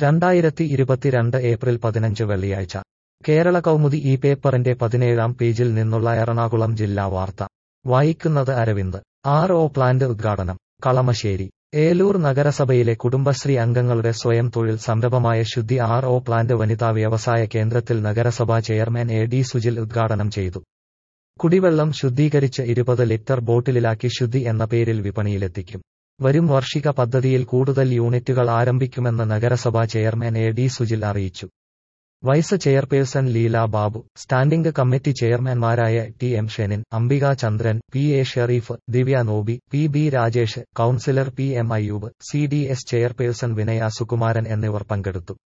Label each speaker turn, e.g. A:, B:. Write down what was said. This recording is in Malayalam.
A: രണ്ടായിരത്തി ഇരുപത്തിരണ്ട് ഏപ്രിൽ പതിനഞ്ച് വെള്ളിയാഴ്ച കേരള കൗമുദി ഈ പേപ്പറിന്റെ പതിനേഴാം പേജിൽ നിന്നുള്ള എറണാകുളം ജില്ലാ വാർത്ത വായിക്കുന്നത് അരവിന്ദ് ആർ ഒ പ്ലാന്റ് ഉദ്ഘാടനം കളമശ്ശേരി ഏലൂർ നഗരസഭയിലെ കുടുംബശ്രീ അംഗങ്ങളുടെ സ്വയം തൊഴിൽ സംരംഭമായ ശുദ്ധി ആർ ഒ പ്ലാന്റ് വനിതാ വ്യവസായ കേന്ദ്രത്തിൽ നഗരസഭാ ചെയർമാൻ എ ഡി സുജിൽ ഉദ്ഘാടനം ചെയ്തു കുടിവെള്ളം ശുദ്ധീകരിച്ച് ഇരുപത് ലിറ്റർ ബോട്ടിലിലാക്കി ശുദ്ധി എന്ന പേരിൽ വിപണിയിലെത്തിക്കും വരും വാർഷിക പദ്ധതിയിൽ കൂടുതൽ യൂണിറ്റുകൾ ആരംഭിക്കുമെന്ന് നഗരസഭാ ചെയർമാൻ എ ഡി സുജിൽ അറിയിച്ചു vice chairperson Leela Babu standing committee ചെയർമാൻമാരായ T M Shenin Ambika Chandran P A Sherif Divya Noby P B Rajesh councillor P M Ayyub C D S chairperson Vinaya Sukumaran എന്നിവർ പങ്കെടുത്തു